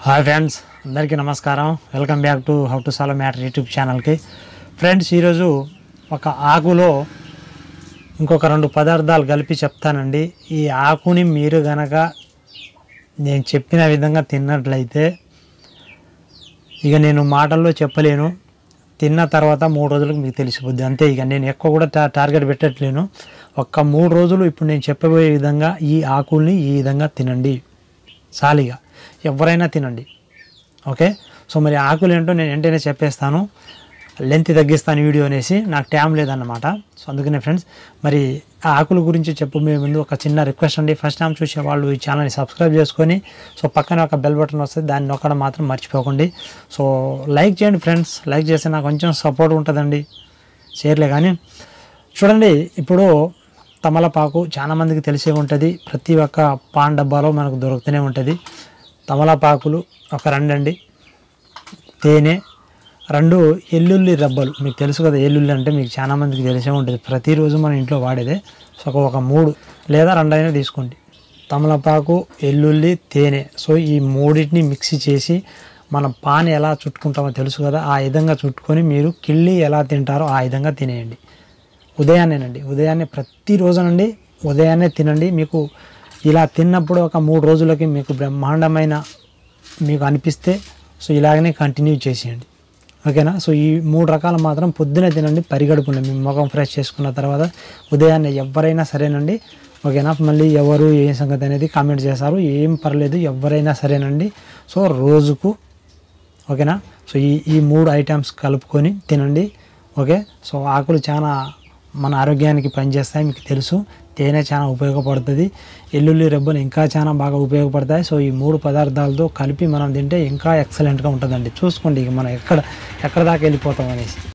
hi friends అందరికీ నమస్కారం welcome back to how to solve matter YouTube ఛానల్కి friends ఈరోజు ఒక ఆకులో ఇంకొక రెండు పదార్థాలు కలిపి చెప్తానండి ఈ ఆకుని మీరు గనక నేను చెప్పిన విధంగా తిన్నట్లయితే ఇక నేను మాటల్లో చెప్పలేను తిన్న తర్వాత మూడు రోజులకు మీకు తెలిసిపోద్ది అంతే ఇక నేను ఎక్కువ కూడా టా టార్గెట్ పెట్టట్లేను ఒక్క మూడు రోజులు ఇప్పుడు నేను చెప్పబోయే విధంగా ఈ ఆకుల్ని ఈ విధంగా తినండి సాలిగా ఎవరైనా తినండి ఓకే సో మరి ఆకులు ఏంటో నేను వెంటనే చెప్పేస్తాను లెంత్ తగ్గిస్తాను వీడియో అనేసి నాకు టైం లేదన్నమాట సో అందుకనే ఫ్రెండ్స్ మరి ఆ ఆకుల గురించి చెప్పబోయే ముందు ఒక చిన్న రిక్వెస్ట్ అండి ఫస్ట్ టైం చూసే వాళ్ళు ఈ ఛానల్ని సబ్స్క్రైబ్ చేసుకొని సో పక్కన ఒక బెల్ బటన్ వస్తుంది దాన్ని నొక్కడం మాత్రం మర్చిపోకండి సో లైక్ చేయండి ఫ్రెండ్స్ లైక్ చేస్తే నాకు కొంచెం సపోర్ట్ ఉంటుందండి షేర్లే కానీ చూడండి ఇప్పుడు తమలపాకు చాలా మందికి తెలిసే ఉంటుంది ప్రతి ఒక్క పాన్ డబ్బాలో మనకు దొరుకుతూనే ఉంటుంది తమలపాకులు ఒక రెండండి తేనె రెండు ఎల్లుల్లి రబ్బలు మీకు తెలుసు కదా ఎల్లుల్లి అంటే మీకు చాలా మందికి తెలిసే ఉంటుంది ప్రతిరోజు మన ఇంట్లో వాడేదే సో ఒక ఒక మూడు లేదా రెండైనా తీసుకోండి తమలపాకు ఎల్లుల్లి తేనె సో ఈ మూడింటిని మిక్సీ చేసి మనం పాన్ ఎలా చుట్టుకుంటామో తెలుసు కదా ఆ విధంగా చుట్టుకొని మీరు కిళ్ళి ఎలా తింటారో ఆ విధంగా తినేయండి ఉదయాన్నేనండి ఉదయాన్నే ప్రతిరోజునండి ఉదయాన్నే తినండి మీకు ఇలా తిన్నప్పుడు ఒక మూడు రోజులకి మీకు బ్రహ్మాండమైన మీకు అనిపిస్తే సో ఇలాగనే కంటిన్యూ చేసేయండి ఓకేనా సో ఈ మూడు రకాలు మాత్రం పొద్దునే తినండి పరిగడుపుండి మీ ముఖం ఫ్రెష్ చేసుకున్న తర్వాత ఉదయాన్నే ఎవరైనా సరేనండి ఓకేనా మళ్ళీ ఎవరు ఏ సంగతి అనేది కామెంట్ చేస్తారు ఏం పర్లేదు ఎవరైనా సరేనండి సో రోజుకు ఓకేనా సో ఈ ఈ మూడు ఐటమ్స్ కలుపుకొని తినండి ఓకే సో ఆకులు చాలా మన ఆరోగ్యానికి పనిచేస్తాయి మీకు తెలుసు తేనె చాలా ఉపయోగపడుతుంది ఎల్లుల్లి రెబ్బలు ఇంకా చాలా బాగా ఉపయోగపడతాయి సో ఈ మూడు పదార్థాలతో కలిపి మనం తింటే ఇంకా ఎక్సలెంట్గా ఉంటుందండి చూసుకోండి ఇక మనం ఎక్కడ ఎక్కడ దాకా వెళ్ళిపోతాం అనేసి